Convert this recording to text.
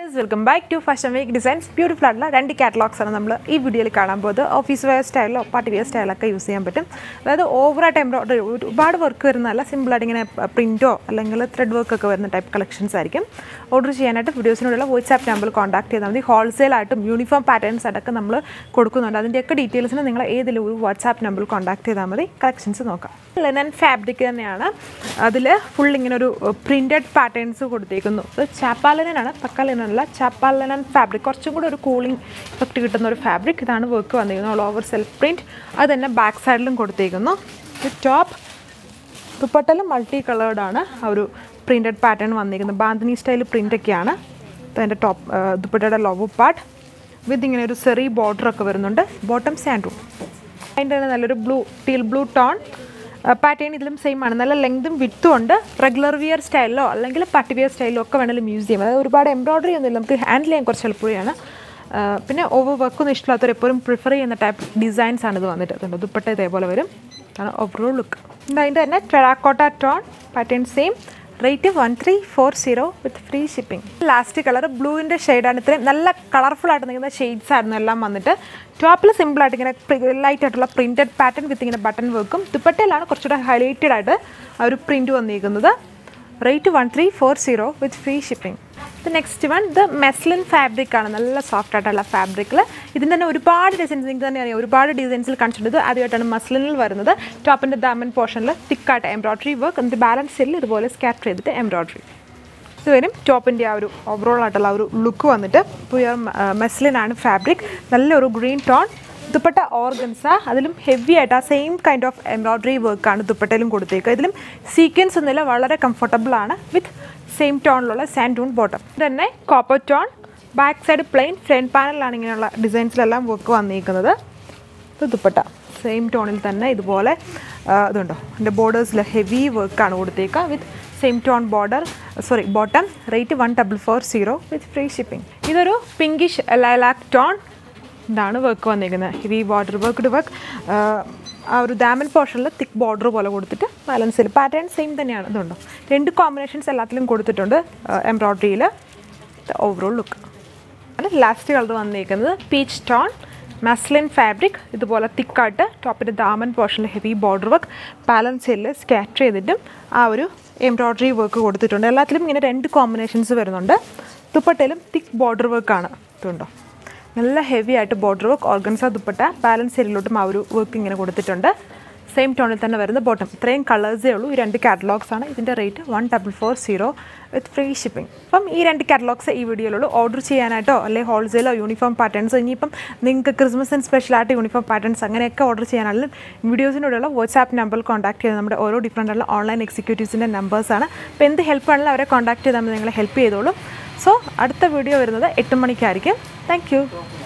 friends welcome back to fashion week designs beautiful ആയിട്ടുള്ള രണ്ട് catalogues ആണ് നമ്മൾ ഈ വീഡിയോയിൽ കാണാൻ പോകുന്നത് ഓഫീസ് വെയർ സ്റ്റൈലോ പാർട്ടി വെയർ സ്റ്റൈലൊക്കെ യൂസ് ചെയ്യാൻ പറ്റും അതായത് ഓവറായിട്ട് എംബ്രോയിഡറി ഒരുപാട് വർക്ക് വരുന്നതല്ല സിമ്പിളായിട്ട് ഇങ്ങനെ പ്രിൻറ്റോ അല്ലെങ്കിൽ ത്രെഡ് വർക്ക് ഒക്കെ വരുന്ന ടൈപ്പ് കളക്ഷൻസ് ആയിരിക്കും ഓർഡർ ചെയ്യാനായിട്ട് വീഡിയോസിനുള്ള വാട്സാപ്പ് നമ്പറിൽ കോൺടാക്ട് ചെയ്താൽ മതി ഹോൾസെയിൽ ആയിട്ടും യൂണിഫോം പാറ്റേൺസ് അടക്കം നമ്മൾ കൊടുക്കുന്നുണ്ട് അതിൻ്റെയൊക്കെ ഡീറ്റെയിൽസിന് നിങ്ങൾ ഏതെങ്കിലും ഒരു വാട്സാപ്പ് നമ്പറിൽ കോൺടാക്ട് ചെയ്താൽ മതി കളക്ഷൻസ് നോക്കാം ലെനൻ ഫാബ്രിക് തന്നെയാണ് അതിൽ ഫുൾ ഇങ്ങനെ ഒരു പ്രിൻറ്റഡ് പാറ്റേൺസ് കൊടുത്തേക്കുന്നു ഇത് ചാപ്പാലനാണ് പക്ക ലെനല്ല ചാപ്പാലനൻ ഫാബ്രിക് കുറച്ചും കൂടി ഒരു കൂളിംഗ് എഫക്റ്റ് കിട്ടുന്ന ഒരു ഫാബ്രിക് ഇതാണ് വർക്ക് വന്നിരിക്കുന്നത് ഓൾ ഓവർ സെൽഫ് പ്രിൻറ്റ് അത് തന്നെ ബാക്ക് സൈഡിലും കൊടുത്തേക്കുന്നു ഇത് ടോപ്പ് ദുപ്പട്ടലും മൾട്ടി കളേർഡാണ് ആ ഒരു പ്രിൻറ്റഡ് പാറ്റേൺ വന്നിരിക്കുന്നത് ബാന്തിനി സ്റ്റൈൽ പ്രിൻ്റൊക്കെയാണ് അതിൻ്റെ ടോപ്പ് ദുപ്പട്ടയുടെ ലോവോ പാർട്ട് വിത്ത് ഇങ്ങനെ ഒരു സെറി ബോർഡറൊക്കെ വരുന്നുണ്ട് ബോട്ടം സാൻഡും അതിൻ്റെ തന്നെ നല്ലൊരു blue teal blue tone pattern ഇതിലും സെയിം ആണ് നല്ല ലെങ്തും വിത്തും ഉണ്ട് റെഗുലർ വിയർ സ്റ്റൈലിലോ അല്ലെങ്കിൽ പാർട്ടി വിയർ സ്റ്റൈലിലോ ഒക്കെ വേണമെങ്കിലും യൂസ് ചെയ്യാം അതായത് ഒരുപാട് എംബ്രോയിഡറി ഒന്നുമില്ല നമുക്ക് ഹാൻഡിൽ ചെയ്യാൻ കുറച്ച് എളുപ്പമാണ് പിന്നെ ഓവർ വർക്കൊന്നും ഇഷ്ടമില്ലാത്തവർ എപ്പോഴും പ്രിഫർ ചെയ്യുന്ന ടൈപ്പ് ഡിസൈൻസ് ആണ് ഇത് വന്നിട്ട് അതുകൊണ്ട് ദുപ്പട്ട ഇതേപോലെ വരും ആണ് ഓവറോൾ ലുക്ക് അതിൻ്റെ തന്നെ terracotta tone pattern same rate one three four zero with free shipping last colour ബ്ലൂവിൻ്റെ ഷെയ്ഡാണ് ഇത്രയും നല്ല കളർഫുൾ ആയിട്ട് നിൽക്കുന്ന ഷെയ്ഡ്സ് ആയിരുന്നു എല്ലാം വന്നിട്ട് ടോപ്പിൽ സിമ്പിളായിട്ട് ഇങ്ങനെ ലൈറ്റ് ആയിട്ടുള്ള പ്രിൻറ്റഡ് പാറ്റേൺ വിത്ത് ഇങ്ങനെ ബട്ടൺ വർക്കും ദുപ്പട്ടയിലാണ് കുറച്ചുകൂടെ ഹൈലൈറ്റഡ് ആയിട്ട് ആ ഒരു പ്രിൻറ്റ് വന്നിരിക്കുന്നത് rate one three four zero with free shipping ഇത് നെക്സ്റ്റ് വൺ ഇത് മെസ്ലിൻ ഫാബ്രിക് ആണ് നല്ല സോഫ്റ്റ് ആയിട്ടുള്ള ഫാബ്രിക്കിൽ ഇതിൻ്റെ തന്നെ ഒരുപാട് ഡിസൈൻസ് നിങ്ങൾക്ക് തന്നെ അറിയാം ഒരുപാട് ഡിസൈൻസിൽ കാണിച്ചിട്ടുണ്ട് ഇത് ആദ്യമായിട്ടാണ് മസ്ലിനിൽ വരുന്നത് ടോപ്പിൻ്റെ ദാമൻ പോർഷനിൽ തിക്കായിട്ട് എംബ്രോയിഡറി വർക്ക് എന്നിട്ട് ബാലൻസ് ചെയ്തിൽ ഇതുപോലെ സ്കാറ്റർ ചെയ്തിട്ട് എംബ്രോയിഡറി ഇത് വരും ടോപ്പിൻ്റെ ആ ഒരു ഓവറോൾ ആയിട്ടുള്ള ആ ഒരു ലുക്ക് വന്നിട്ട് പ്യുവർ മെസ്ലിനാണ് ഫാബ്രിക് നല്ലൊരു ഗ്രീൻ ടോൺ ദുപ്പട്ട ഓർഗൻസ അതിലും ഹെവി ആയിട്ട് ആ സെയിം കൈൻഡ് ഓഫ് എംബ്രോയിഡറി വർക്കാണ് ദുപ്പട്ടയിലും കൊടുത്തേക്കുക ഇതിലും സീക്വൻസ് ഒന്നുമില്ല വളരെ കംഫർട്ടബിൾ ആണ് വിത്ത് സെയിം ടോണിലുള്ള സാൻഡൂൺ ബോട്ടം തന്നെ copper tone back side plain front പാനലിലാണ് ഇങ്ങനെയുള്ള ഡിസൈൻസിലെല്ലാം വർക്ക് വന്നിരിക്കുന്നത് ഇത് ദുപ്പട്ട സെയിം ടോണിൽ തന്നെ ഇതുപോലെ ആ, ഇതുണ്ടോ എൻ്റെ ബോർഡേഴ്സിൽ ഹെവി വർക്കാണ് കൊടുത്തേക്കുക with same tone border sorry bottom rate one double four zero with free shipping ഇതൊരു പിങ്കിഷ് ലൈലാക്ക് ടോൺ ഇതാണ് വർക്ക് വന്നിരിക്കുന്നത് ഹെവി ബോർഡർ വർക്ക്ഡ് വർക്ക് ആ ഒരു ഡാമൻ പോർഷനിൽ തിക്ക് ബോർഡർ പോലെ കൊടുത്തിട്ട് ബാലൻസിൽ പാറ്റേൺ സെയിം തന്നെയാണ് ഇതുണ്ടോ രണ്ട് കോമ്പിനേഷൻസ് എല്ലാത്തിലും കൊടുത്തിട്ടുണ്ട് എംബ്രോയ്ഡറിയിൽ ഓവറോൾ ലുക്ക് ആണ് ലാസ്റ്റ് കളർ വന്നിരിക്കുന്നത് പീച്ച് ടോൺ മസ്ലിൻ ഫാബ്രിക് ഇതുപോലെ തിക്കായിട്ട് ടോപ്പിൻ്റെ ദാമൻ പോർഷനിൽ ഹെവി ബോർഡർ വർക്ക് ബാലൻസിൽ സ്കാറ്റർ ചെയ്തിട്ടും ആ ഒരു എംബ്രോയ്ഡറി വർക്ക് കൊടുത്തിട്ടുണ്ട് എല്ലാത്തിലും ഇങ്ങനെ രണ്ട് കോമ്പിനേഷൻസ് വരുന്നുണ്ട് ദുപ്പട്ടയിലും തിക്ക് ബോർഡർ വർക്കാണ് ഇതുണ്ടോ നല്ല ഹെവി ആയിട്ട് border work organza dupatta balance ഏരിയയിലോട്ടും ആ ഒരു വർക്ക് ഇങ്ങനെ കൊടുത്തിട്ടുണ്ട് സെയിം ടോണിൽ തന്നെ വരുന്ന ബോട്ടം ഇത്രയും കളേഴ്സേ ഉള്ളൂ ഈ രണ്ട് കാറ്റലോഗ്സ് ആണ് ഇതിൻ്റെ rate one double four zero with free shipping അപ്പം ഈ രണ്ട് കാറ്റലോഗ്സ് ഈ വീഡിയോയിലുള്ളൂ ഓർഡർ ചെയ്യാനായിട്ടോ അല്ലെങ്കിൽ ഹോൾസെയിലോ യൂണിഫോം പാറ്റേൺസോ ഇനിയിപ്പം നിങ്ങൾക്ക് ക്രിസ്മസിന് സ്പെഷ്യലായിട്ട് യൂണിഫോം പാറ്റേൺസ് അങ്ങനെയൊക്കെ ഓർഡർ ചെയ്യാനാണെങ്കിലും വീഡിയോസിനോടുള്ള വാട്സാപ്പ് നമ്പറിൽ കോൺടാക്ട് ചെയ്ത് നമ്മുടെ ഓരോ ഡിഫറൻ്റ് ഉള്ള ഓൺലൈൻ എക്സിക്യൂട്ടീവ്സിൻ്റെ നമ്പേഴ്സാണ് അപ്പോൾ എന്ത് ഹെൽപ്പ് ആണെങ്കിലും അവരെ കോൺടാക്ട് ചെയ്താൽ മതി നിങ്ങളെ ഹെൽപ്പ് ചെയ്തോളും സോ അടുത്ത വീഡിയോ വരുന്നത് എട്ട് മണിക്കായിരിക്കും താങ്ക്